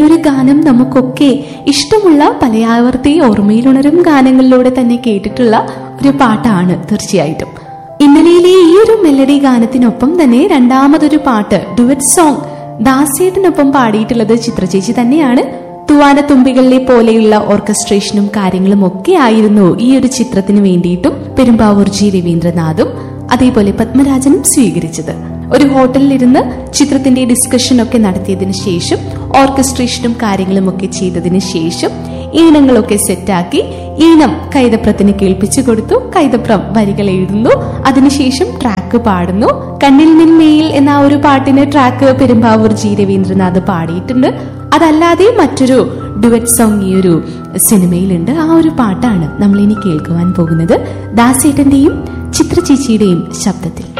ഒരു ഗാനം നമുക്കൊക്കെ ഇഷ്ടമുള്ള പലയാവർത്തി ഓർമ്മയിലുണരും ഗാനങ്ങളിലൂടെ തന്നെ കേട്ടിട്ടുള്ള ഒരു പാട്ടാണ് തീർച്ചയായിട്ടും ഇന്നലെയിലെ ഈ ഒരു മെലഡി ഗാനത്തിനൊപ്പം തന്നെ രണ്ടാമതൊരു പാട്ട് ഡുവറ്റ് സോങ് ദാസേട്ടനൊപ്പം പാടിയിട്ടുള്ളത് ചിത്രചേച്ചി തന്നെയാണ് തുവാനത്തുമ്പികളിലെ പോലെയുള്ള ഓർക്കസ്ട്രേഷനും കാര്യങ്ങളും ഒക്കെ ആയിരുന്നു ഈ ഒരു ചിത്രത്തിന് വേണ്ടിയിട്ടും പെരുമ്പാവൂർ ജി രവീന്ദ്രനാഥും അതേപോലെ പത്മരാജനും സ്വീകരിച്ചത് ഒരു ഹോട്ടലിലിരുന്ന് ചിത്രത്തിന്റെ ഡിസ്കഷൻ ഒക്കെ നടത്തിയതിനു ശേഷം ഓർക്കസ്ട്രേഷനും കാര്യങ്ങളും ഒക്കെ ചെയ്തതിനു ശേഷം ഈണങ്ങളൊക്കെ സെറ്റാക്കി ഈണം കൈതപ്രത്തിന് കേൾപ്പിച്ചു കൊടുത്തു കൈതപ്രം വരികൾ എഴുതുന്നു അതിനുശേഷം ട്രാക്ക് പാടുന്നു കണ്ണിൽ നിന്മേയിൽ എന്ന ആ ഒരു പാട്ടിന് ട്രാക്ക് പെരുമ്പാവൂർ ജി രവീന്ദ്രനാഥ് പാടിയിട്ടുണ്ട് അതല്ലാതെ മറ്റൊരു ഡുവറ്റ് സോങ് ഈ ഒരു സിനിമയിലുണ്ട് ആ ഒരു പാട്ടാണ് നമ്മൾ ഇനി കേൾക്കുവാൻ പോകുന്നത് ദാസേട്ടന്റെയും ചിത്രചേച്ചിയുടെയും ശബ്ദത്തിൽ